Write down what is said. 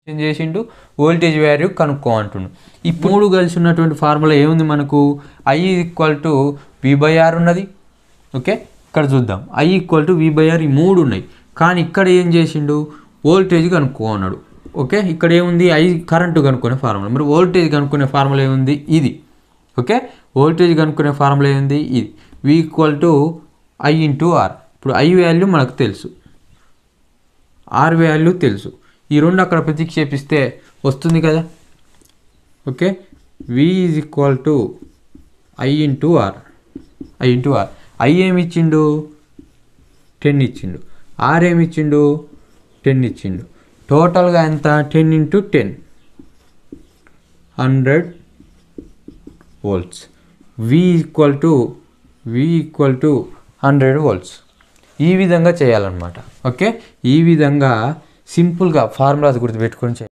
ఏం చేసిండు voltage value కనుక్కో అంటుండు ఈ మూడు కలిసి ఉన్నటువంటి ఫార్ములా ఏముంది మనకు I equal to V by R ఉన్నది ఓకే ఇక్కడ చూద్దాం I equal to V by R ఈ మూడు ఉన్నాయి కానీ ఇక్కడ ఏం చేసిండు వోల్టేజ్ కనుక్కో అన్నాడు ఓకే ఇక్కడ ఏముంది ఐ కరెంటు కనుక్కునే ఫార్ములా మరి వోల్టేజ్ కనుక్కునే ఫార్ములా ఏముంది ఇది ఓకే వోల్టేజ్ కనుక్కునే ఫార్ములా ఏంది ఇది V equal to I into R ఇప్పుడు ఐ వాల్యూ మనకు తెలుసు ఆర్ వాల్యూ తెలుసు ఈ రెండు అక్కడ ప్రతిక్షేపిస్తే వస్తుంది కదా okay V is equal to I into R I into R I ఏమి ఇచ్చిండు టెన్ ఇచ్చిండు ఆర్ ఏమి ఇచ్చిండు టెన్ ఇచ్చిండు టోటల్గా ఎంత ten into ten hundred volts V equal to V equal to hundred volts ఈ విధంగా చేయాలన్నమాట ఓకే ఈ విధంగా సింపుల్గా ఫార్ములాస్ గుర్తుపెట్టుకొని చేయాలి